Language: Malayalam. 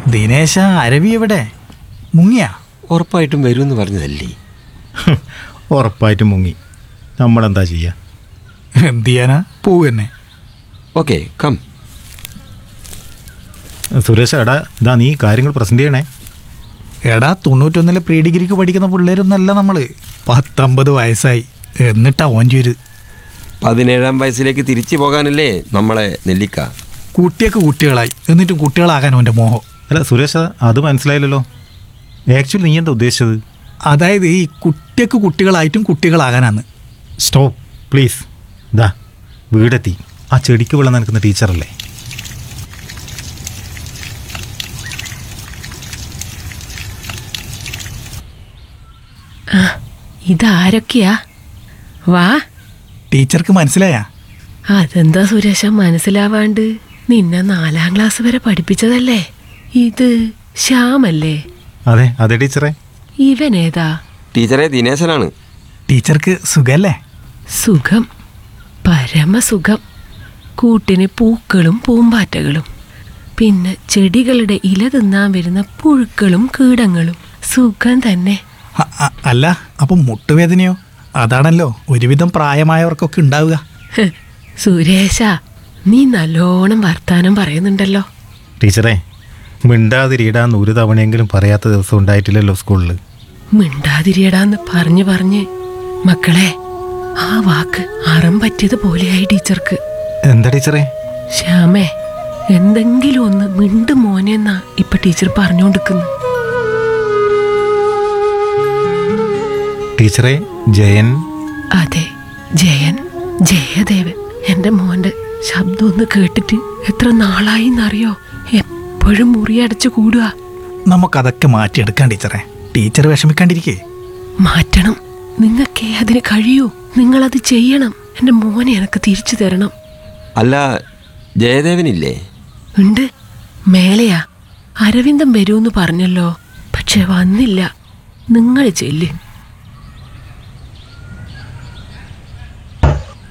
ദിനേശ അരവി എവിടെ മുങ്ങിയാ ഉറപ്പായിട്ടും വരുമെന്ന് പറഞ്ഞതല്ലേ ഉറപ്പായിട്ടും മുങ്ങി നമ്മളെന്താ ചെയ്യുക എന്ത് ചെയ്യാനാ പോവന്നെ ഓക്കെ കം സുരേഷ് എടാ ഇതാ നീ കാര്യങ്ങൾ പ്രസൻറ്റ് ചെയ്യണേ എടാ തൊണ്ണൂറ്റൊന്നിലെ പ്രീ ഡിഗ്രിക്ക് പഠിക്കുന്ന പിള്ളേരൊന്നല്ല നമ്മള് പത്തൊമ്പത് വയസ്സായി എന്നിട്ടാ ഓൻ ചെയ്ത് പതിനേഴാം വയസ്സിലേക്ക് തിരിച്ചു പോകാനല്ലേ നമ്മളെ നെല്ലിക്ക കുട്ടിയൊക്കെ കുട്ടികളായി എന്നിട്ടും കുട്ടികളാകാൻ അവൻ്റെ മോഹം അല്ല സുരേഷ് അത് മനസ്സിലായില്ലല്ലോ ആക്ച്വലി നീ എന്താ ഉദ്ദേശിച്ചത് അതായത് ഈ കുട്ടിയൊക്കെ കുട്ടികളായിട്ടും കുട്ടികളാകാനാന്ന് സ്റ്റോപ്പ് പ്ലീസ് ഇതാ വീടെത്തി ആ ചെടിക്ക് വെള്ളം നനക്കുന്ന ടീച്ചറല്ലേ ഇതാരൊക്കെയാ വാ ടീച്ചർക്ക് മനസ്സിലായാ അതെന്താ സുരേഷ മനസ്സിലാവാണ്ട് നിന്നെ നാലാം ക്ലാസ് വരെ പഠിപ്പിച്ചതല്ലേ ഇത് ശ്യാമല്ലേ അതെ അതെ ടീച്ചറെ ഇവനേതാ ടീച്ചറെ ദിനേശനാണ് ടീച്ചർക്ക് സുഖല്ലേ സുഖം പരമസുഖം കൂട്ടിന് പൂക്കളും പൂമ്പാറ്റകളും പിന്നെ ചെടികളുടെ ഇല തിന്നാൻ വരുന്ന പുഴുക്കളും കീടങ്ങളും സുഖം തന്നെ അ- അ- അല്ല അപ്പം മുട്ടുവേദനയോ അതാണല്ലോ ഒരുവിധം പ്രായമായവർക്കൊക്കെ ഉണ്ടാവുക ഹ്, സുരേഷ നീ നല്ലോണം വർത്താനം പറയുന്നുണ്ടല്ലോ ടീച്ചറെ മിണ്ടാതിരിയിടാന്ന് ഒരു തവണയെങ്കിലും പറയാത്ത ദിവസം ഉണ്ടായിട്ടില്ലല്ലോ സ്കൂളിൽ മിണ്ടാതിരിയടാന്ന് പറഞ്ഞു പറഞ്ഞ് മക്കളെ ആ വാക്ക് അറം പറ്റിയത് പോലെയായി ടീച്ചർക്ക് എന്താ ടീച്ചറെ ശ്യാമേ എന്തെങ്കിലും ഒന്ന് മിണ്ട് മോനെന്നാ ഇപ്പൊ ടീച്ചർ പറഞ്ഞുകൊണ്ടിരിക്കുന്നു ടീച്ചറെ ജയൻ അതെ ജയൻ ജയദേവൻ എന്റെ മോന്റെ ശബ്ദം ഒന്ന് കേട്ടിട്ട് എത്ര നാളായി എന്നറിയോ എപ്പോഴും മുറിയടച്ചു കൂടുക നമുക്കതൊക്കെ മാറ്റിയെടുക്കാം ടീച്ചറെ ടീച്ചർ വിഷമിക്കാണ്ടിരിക്കേ മാറ്റണം നിങ്ങൾക്കേ അതിന് കഴിയൂ നിങ്ങളത് ചെയ്യണം എന്റെ മോനെ എനിക്ക് തിരിച്ചു തരണം അല്ല ജയദേവനില്ലേ ഉണ്ട് മേലെയാ അരവിന്ദം വരൂന്ന് പറഞ്ഞല്ലോ പക്ഷെ വന്നില്ല നിങ്ങൾ ചെല്ല്